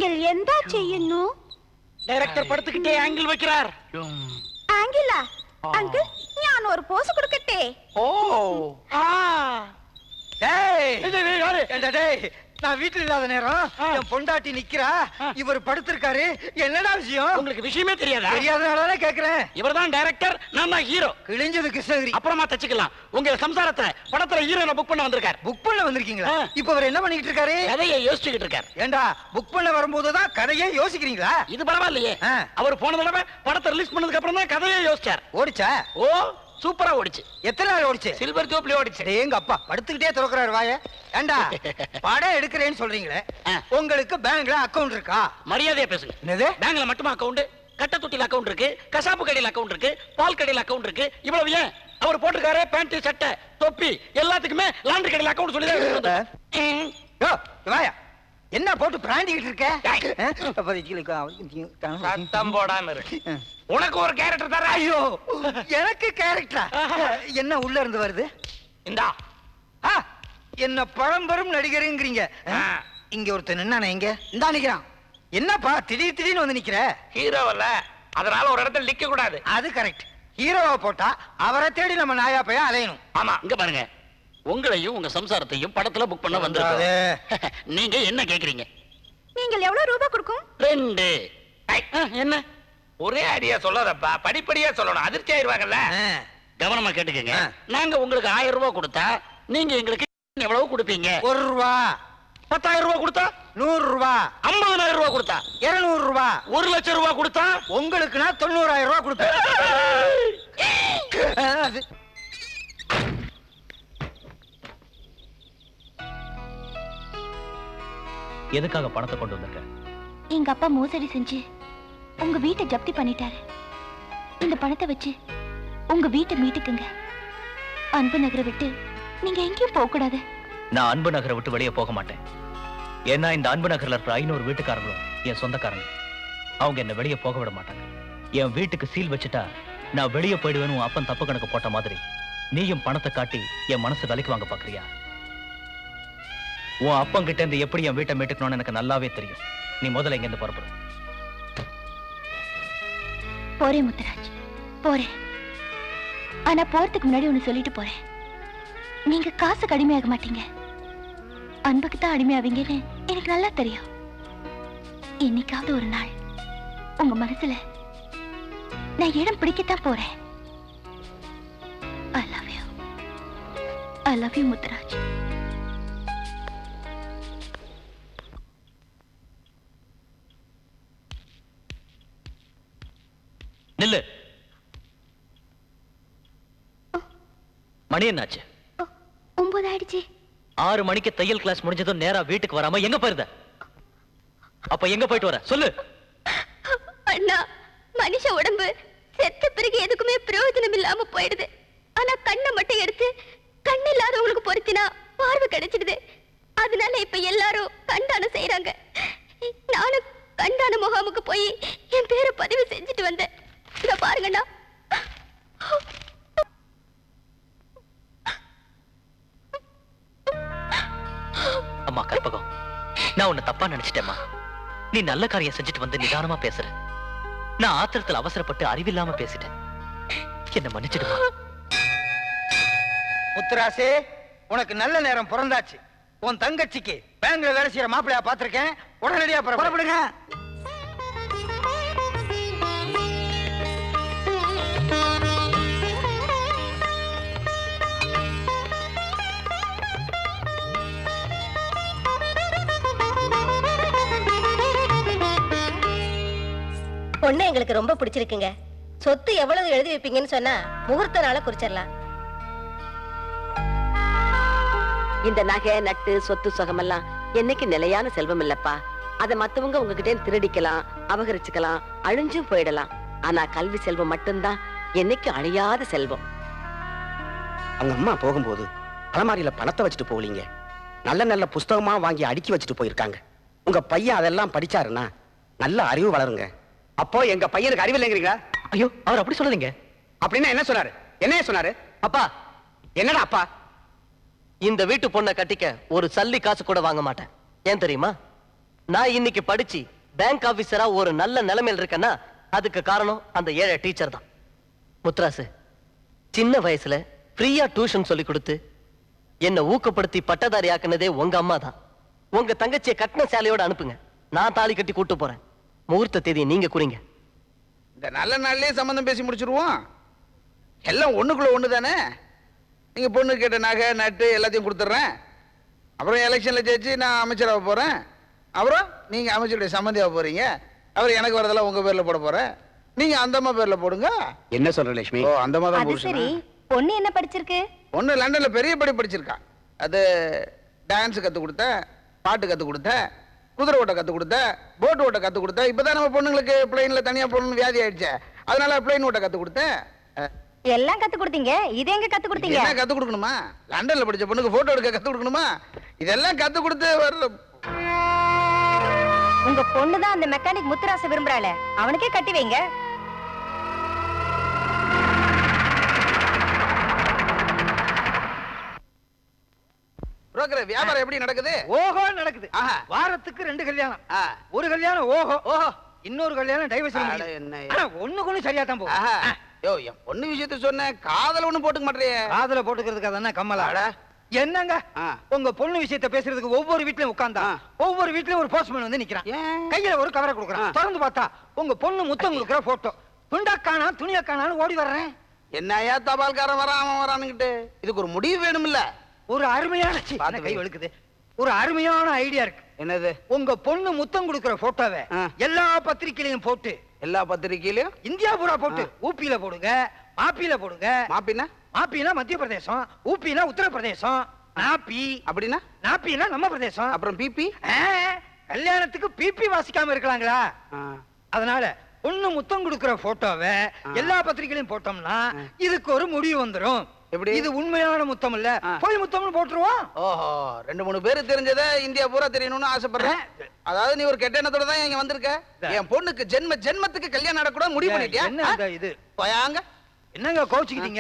നിങ്ങൾ എന്താ ചെയ്യുന്നു டைரக்டர் படுத்துக்கிட்டே ஆங்கிள் வைக்கிறார் ആങ്കിള അങ്കിൾ ഞാൻ ഒരു പോസ് കൊടുക്കട്ടെ ஓ ஆ டேய் இது, இது, யாரு? ஏண்டா டேய் நான் வீட்டுல இல்லாத நேரம் ஆ. என் பொண்டாட்டி நிக்கிறா ஆ. இவர் படுத்திருக்காரு என்னடா விஷயம் உங்களுக்கு விஷயமே தெரியாதா தெரியாதனால கேக்குறேன் இவர்தான் டைரக்டர் நான் தான் ஹீரோ கிழிஞ்சது கிருஷ்ணகிரி அப்புறமா தச்சுக்கலாம் உங்க சம்சாரத்தை படத்துல ஹீரோனை புக் பண்ண வந்திருக்கார் புக் பண்ண வந்திருக்கீங்களா ஆ. இப்ப அவர் என்ன பண்ணிட்டு இருக்காரு கதையை யோசிச்சுக்கிட்டு இருக்கார் ஏண்டா புக் பண்ண வரும்போதுதான் கதையே யோசிக்கிறீங்களா இது பரவாயில்லையே ஆ. அவர் போன தடவை படத்தை ரிலீஸ் பண்ணதுக்கு அப்புறம் தான் கதையை யோசிச்சார் ஓடிச்சா ஓ சூப்பரா ஓடிச்சு எத்தனை நாள் ஓடிச்சு சில்வர் ஜூப்ளி ஓடிச்சு எங்க அப்பா படுத்துக்கிட்டே திறக்கிறாரு வாய ஏண்டா படம் எடுக்கிறேன்னு சொல்றீங்களே ஆ. உங்களுக்கு பேங்க்ல அக்கவுண்ட் இருக்கா மரியாதையா பேசுங்க என்னது பேங்க்ல மட்டுமா அக்கவுண்ட் கட்ட தொட்டில அக்கவுண்ட் இருக்கு கசாப்பு கடையில் அக்கவுண்ட் இருக்கு பால் கடையில் அக்கவுண்ட் இருக்கு இவ்வளவு ஏன் அவர் போட்டிருக்காரு பேண்ட் சட்டை தொப்பி எல்லாத்துக்குமே லாண்டரி கடையில் அக்கவுண்ட் சொல்லி தான் எடுத்துட்டு வந்தார். ம். யோ வாயா என்ன போட்டு பிராண்டிக்கிட்டு இருக்க டேய். ஆ? அப்போதைக்கு இருக்கு. சத்தம் போடாம இருக்கு உனக்கு ஒரு கேரக்டர் தர ஐயோ எனக்கு கேரக்டரா என்ன உள்ள இருந்து வருது இந்தா ஆ, என்ன பழம்பெரும் நடிகருங்கிறீங்க ஆ. இங்க ஒருத்தன் நின்னானே இங்க இந்தா நிக்கிறான் என்னப்பா திடீர் திடீர்னு வந்து நிக்கிற ஹீரோவல்ல அதனால ஒரு இடத்துல நிக்க கூடாது அது கரெக்ட் ஹீரோவை போட்டா அவரை தேடி நம்ம நாயா பையா அலையணும் ஆமா இங்க பாருங்க உங்களையும் உங்க சம்சாரத்தையும் படத்துல புக் பண்ண வந்திருக்கோம் நீங்க என்ன கேக்குறீங்க நீங்கள் எவ்வளவு ரூபாய் கொடுக்கும் ரெண்டு ஐ, ஆ, என்ன ஒரே ஐடியா சொல்லாதப்பா படிப்படியா சொல்லணும் அதிர்ச்சி ஆயிருவாங்கல்ல ஆ. கவனமா கேட்டுக்கங்க ஆ. நாங்க உங்களுக்கு ஆயிரம் ரூபாய் கொடுத்தா நீங்க எங்களுக்கு எவ்வளவு கொடுப்பீங்க ஒரு ரூபா பத்தாயிரம் ரூபாய் கொடுத்தா நூறு ரூபா ஐம்பதனாயிரம் ரூபாய் கொடுத்தா இருநூறு ரூபா ஒரு லட்சம் ரூபாய் கொடுத்தா உங்களுக்கு நான் தொண்ணூறாயிரம் ரூபா கொடுப்பேன் ஆ, அது- எதுக்காக பணத்தை கொண்டு வந்திருக்க எங்க அப்பா மோசடி செஞ்சு உங்க வீட்டை ஜப்தி பண்ணிட்டாரு இந்த பணத்தை வச்சு உங்க வீட்டை மீட்டுக்குங்க அன்பு நகரை விட்டு நீங்க எங்கேயும் போக கூடாது நான் அன்பு நகரை விட்டு வெளியே போக மாட்டேன் ஏன்னா இந்த அன்பு நகர்ல இருக்கிற ஐநூறு வீட்டுக்காரங்களும் என் சொந்தக்காரங்க அவங்க என்ன வெளியே போக விட மாட்டாங்க என் வீட்டுக்கு சீல் வச்சுட்டா நான் வெளியே போயிடுவேன்னு உன் அப்பன் தப்பு கணக்கு போட்ட மாதிரி நீயும் பணத்தை காட்டி என் மனசு விலைக்கு வாங்க பாக்குறியா உன் அப்பன் கிட்ட இருந்து எப்படி என் வீட்டை மீட்டுக்கணும்னு எனக்கு நல்லாவே தெரியும் நீ முதல்ல இங்க இருந்து புறப்படு போறேன் முத்துராஜ் போறேன் ஆனா போறதுக்கு முன்னாடி ஒண்ணு சொல்லிட்டு போறேன் நீங்க காசுக்கு அடிமையாக மாட்டீங்க அன்புக்கு தான் அடிமையாவீங்கன்னு எனக்கு நல்லா தெரியும் என்னைக்காவது ஒரு நாள் உங்க மனசுல நான் இடம் பிடிக்கத்தான் போறேன் I love you I love you Muthuraj நில்லு மணி என்னாச்சு ஒன்பது ஆயிடுச்சு ஆறு மணிக்கு தையல் கிளாஸ் முடிஞ்சதும் நேரா வீட்டுக்கு வராம எங்க போயிருந்த அப்ப எங்க போயிட்டு வர சொல்லு அண்ணா மனுஷ உடம்பு செத்த பிறகு எதுக்குமே பிரயோஜனம் இல்லாம போயிடுது ஆனா கண்ணை மட்டும் எடுத்து கண் இல்லாதவங்களுக்கு பொருத்தினா பார்வை கிடைச்சிடுது அதனால இப்ப எல்லாரும் கண்டானம் செய்யறாங்க நானும் கண்டான முகாமுக்கு போய் என் பேரை பதிவு செஞ்சுட்டு வந்தேன் இத பாருங்கண்ணா அம்மா கற்பகம் நான் உன்னை தப்பா நினைச்சிட்டேம்மா நீ நல்ல காரியம் செஞ்சுட்டு வந்து நிதானமா பேசுற நான் ஆத்திரத்துல அவசரப்பட்டு அறிவில்லாம பேசிட்டேன் என்ன மன்னிச்சிடுமா முத்துராசே உனக்கு நல்ல நேரம் பிறந்தாச்சு உன் தங்கச்சிக்கு பேங்க்ல வேலை செய்யற மாப்பிள்ளையா பாத்திருக்கேன் உடனடியா புறப்படுங்க பொண்ணு எங்களுக்கு ரொம்ப பிடிச்சிருக்குங்க சொத்து எவ்வளவு எழுதி வைப்பீங்கன்னு சொன்னா முகூர்த்த நாள குறிச்சிடலாம் இந்த நகை நட்டு சொத்து சுகமெல்லாம் என்னைக்கு நிலையான செல்வம் இல்லப்பா அத மத்தவங்க உங்ககிட்ட இருந்து திருடிக்கலாம் அபகரிச்சுக்கலாம் அழிஞ்சும் போயிடலாம் ஆனா கல்வி செல்வம் மட்டும்தான் என்னைக்கு அழியாத செல்வம் அவங்க அம்மா போகும்போது அலமாரியில பணத்தை வச்சுட்டு போகலீங்க நல்ல நல்ல புஸ்தகமா வாங்கி அடுக்கி வச்சுட்டு போயிருக்காங்க உங்க பையன் அதெல்லாம் படிச்சாருன்னா நல்ல அறிவு வளருங்க அப்போ எங்க பையனுக்கு அறிவு இல்லைங்கிறீங்களா ஐயோ அவர் அப்படி சொல்லாதீங்க அப்படின்னா என்ன சொன்னாரு என்ன சொன்னாரு அப்பா என்னடா அப்பா இந்த வீட்டு பொண்ணை கட்டிக்க ஒரு சல்லி காசு கூட வாங்க மாட்டேன் ஏன் தெரியுமா நான் இன்னைக்கு படிச்சு பேங்க் ஆபீசரா ஒரு நல்ல நிலைமையில் இருக்கேன்னா அதுக்கு காரணம் அந்த ஏழை டீச்சர் தான் முத்ராசு சின்ன வயசுல ஃப்ரீயா டியூஷன் சொல்லி கொடுத்து என்னை ஊக்கப்படுத்தி பட்டதாரி ஆக்குனதே உங்க அம்மா தான் உங்க தங்கச்சியை கட்டின சேலையோட அனுப்புங்க நான் தாலி கட்டி கூட்டு போறேன் முகூர்த்த தேதியை நீங்க குறிங்க இந்த நல்ல நாள்லயே சம்மந்தம் பேசி முடிச்சிருவோம் எல்லாம் ஒண்ணுக்குள்ள ஒண்ணு தானே நீங்க பொண்ணு கேட்ட நகை நட்டு எல்லாத்தையும் கொடுத்துட்றேன் அப்புறம் எலெக்ஷன்ல ஜெயிச்சு நான் அமைச்சராக போறேன் அப்புறம் நீங்க அமைச்சருடைய சம்மந்தியாக போறீங்க அவர் எனக்கு வரதெல்லாம் உங்க பேர்ல போட போறேன் நீங்க அந்த அம்மா பேர்ல போடுங்க என்ன சொல்ற லட்சுமி ஓ அந்த அம்மா தான் அது புருஷனா? சரி பொண்ணு என்ன படிச்சிருக்கு பொண்ணு லண்டன்ல பெரிய படி படிச்சிருக்கா அது டான்ஸ் கத்து கொடுத்தேன் பாட்டு கத்து கொடுத்தேன் குதிரை ஓட்ட கத்து கொடுத்தேன் போட் ஓட்ட கத்து கொடுத்தேன் இப்பதான் நம்ம பொண்ணுங்களுக்கு பிளைன்ல தனியா போகணும்னு வியாதி ஆயிடுச்சு அதனால பிளைன் ஓட்ட கத்து கொடுத்தேன் அஹ், எல்லாம் கத்து கொடுத்தீங்க இது எங்க கத்து கொடுத்தீங்க என்ன கத்து கொடுக்கணுமா லண்டன்ல படிச்ச பொண்ணுக்கு போட்டோ எடுக்க கத்து கொடுக்கணுமா இதெல்லாம் கத்து கொடுத்து வர்ற உங்க பொண்ணு தான் அந்த மெக்கானிக் முத்துராச விரும்புறாளே அவனுக்கே கட்டி வைங்க புரோக்கர் வியாபாரம் எப்படி நடக்குது ஓஹோ நடக்குது ஆஹா. வாரத்துக்கு ரெண்டு கல்யாணம் ஆ. ஒரு கல்யாணம் ஓஹோ ஓஹோ இன்னொரு கல்யாணம் டைவர்ஸ் அட, என்ன இது? ஆனா ஒண்ணுக்கு ஒண்ணு சரியா தான் ஆஹா. போகும் யோ என் பொண்ணு விஷயத்த சொன்னேன் காதல ஒண்ணும் போட்டுக்க மாட்டேறியே காதுல போட்டுக்கிறதுக்கு அதான் கம்மலா அட. என்னங்க ஆ. உங்க பொண்ணு விஷயத்த பேசுறதுக்கு ஒவ்வொரு வீட்லயும் உட்கார்ந்தா ஆ. ஒவ்வொரு வீட்லயும் ஒரு போஸ்ட்மேன் வந்து நிக்கிறான் ஏன்? கையில ஒரு கவரை கொடுக்குறான் ஆ. திறந்து பார்த்தா உங்க பொண்ணு முத்தம் கொடுக்குற போட்டோ துண்டா காணா துணியா காணான்னு ஓடி வர்றேன் என்னையா தபால்காரன் வரான் அவன் வரானுங்கிட்டு இதுக்கு ஒரு முடிவு வேணும்ல ஒரு அருமையான சீ, பார்த்து என்ன கை வை. வழுக்குது ஒரு அருமையான ஐடியா இருக்கு என்னது உங்க பொண்ணு முத்தம் கொடுக்குற போட்டோவை ஆ. எல்லா பத்திரிக்கையிலையும் போட்டு எல்லா பத்திரிக்கையிலயும் இந்தியா பூரா போட்டு ஊப்பியில போடுங்க மாப்பியில போடுங்க மாப்பின்னா மாப்பினா மத்திய பிரதேசம் ஊப்பினா உத்தரப்பிரதேசம் நாப்பி அப்படின்னா நாப்பினா நம்ம பிரதேசம் அப்புறம் பிபி ஆ, கல்யாணத்துக்கு பிபி வாசிக்காம இருக்கலாங்களா அதனால பொண்ணு முத்தம் கொடுக்கிற போட்டோவை எல்லா பத்திரிகையிலும் போட்டோம்னா இதுக்கு ஒரு முடிவு வந்துரும் எப்படி? இது உண்மையான முத்தம் இல்ல ஆ. போய் முத்தம்னு போட்டுருவோம் ஓஹோ ரெண்டு மூணு பேரு தெரிஞ்சத இந்தியா பூரா தெரியணும்னு ஆசைப்படுறேன் அதாவது நீ ஒரு கெட்ட எண்ணத்தோட தான் இங்க வந்திருக்க என் பொண்ணுக்கு ஜென்ம ஜென்மத்துக்கு கல்யாணம் நடக்கூட முடிவு பண்ணிட்டியா என்ன இந்த இது போயாங்க என்னங்க கோச்சுக்கிட்டீங்க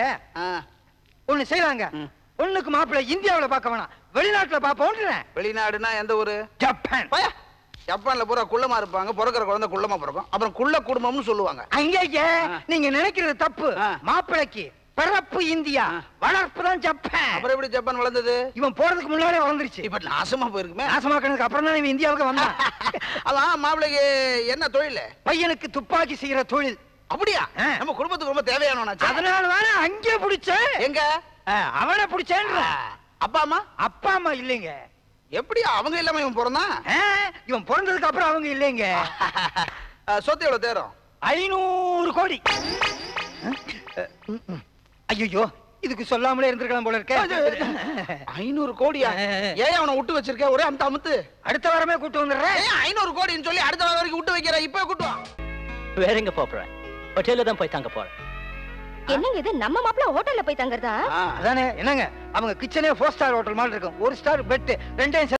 ஒண்ணு செய்யலாங்க பொண்ணுக்கு மாப்பிள்ளை இந்தியாவுல பார்க்க வேணாம் வெளிநாட்டுல பாப்போன்றேன் வெளிநாடுனா எந்த ஊரு ஜப்பான் போயா ஜப்பான்ல பூரா குள்ளமா இருப்பாங்க பிறக்கிற குழந்தை குள்ளமா பிறக்கும் அப்புறம் குள்ள குடும்பம்னு சொல்லுவாங்க அங்கேயே நீங்க நினைக்கிறது தப்பு ஆ. மாப்பிளைக்கு பிறப்பு இந்தியா வளர்ப்பு தான் ஜப்பான் அப்புறம் எப்படி ஜப்பான் வளர்ந்தது இவன் போறதுக்கு முன்னாடியே வளர்ந்துருச்சு இப்ப நாசமா போயிருக்குமே நாசமாக்கினதுக்கு அப்புறம் தான் இவன் இந்தியாவுக்கு வந்தான் அதான் மாப்பிள்ளைக்கு என்ன தொழில் பையனுக்கு துப்பாக்கி செய்யற தொழில் அப்படியா ஆ. நம்ம குடும்பத்துக்கு ரொம்ப தேவையானவனாச்சே அதனால வேணா அங்கே பிடிச்சேன் எங்க அவனை பிடிச்சேன்ற அப்பா அம்மா அப்பா அம்மா இல்லைங்க எப்படி அவங்க இல்லாம இவன் பிறந்தான் ஆ, இவன் பிறந்ததுக்கு அப்புறம் அவங்க இல்லைங்க அஹ், சொத்து எவ்வளவு தேரும் ஐநூறு கோடி ஐயோ இதுக்கு சொல்லாமலே இருந்திருக்கலாம் போல இருக்க ஐநூறு கோடியா ஏன் அவனை விட்டு வச்சிருக்க ஒரே அமுத்து அமுத்து அடுத்த வாரமே கூட்டு வந்துடுறேன் ஏன் ஐநூறு கோடின்னு சொல்லி அடுத்த வாரம் வரைக்கும் விட்டு வைக்கிற இப்ப கூட்டு வா வேற எங்க போறேன் ஹோட்டல்ல தான் போய் தங்க போறேன் என்னங்க இது நம்ம மாப்பிள்ள ஹோட்டல்ல போய் தங்குறதா ஆ. அதானே என்னங்க அவங்க கிச்சனே ஃபோர் ஸ்டார் ஹோட்டல் மாதிரி இருக்கும் ஒரு ஸ்டார் பெட் ரெண்டையும்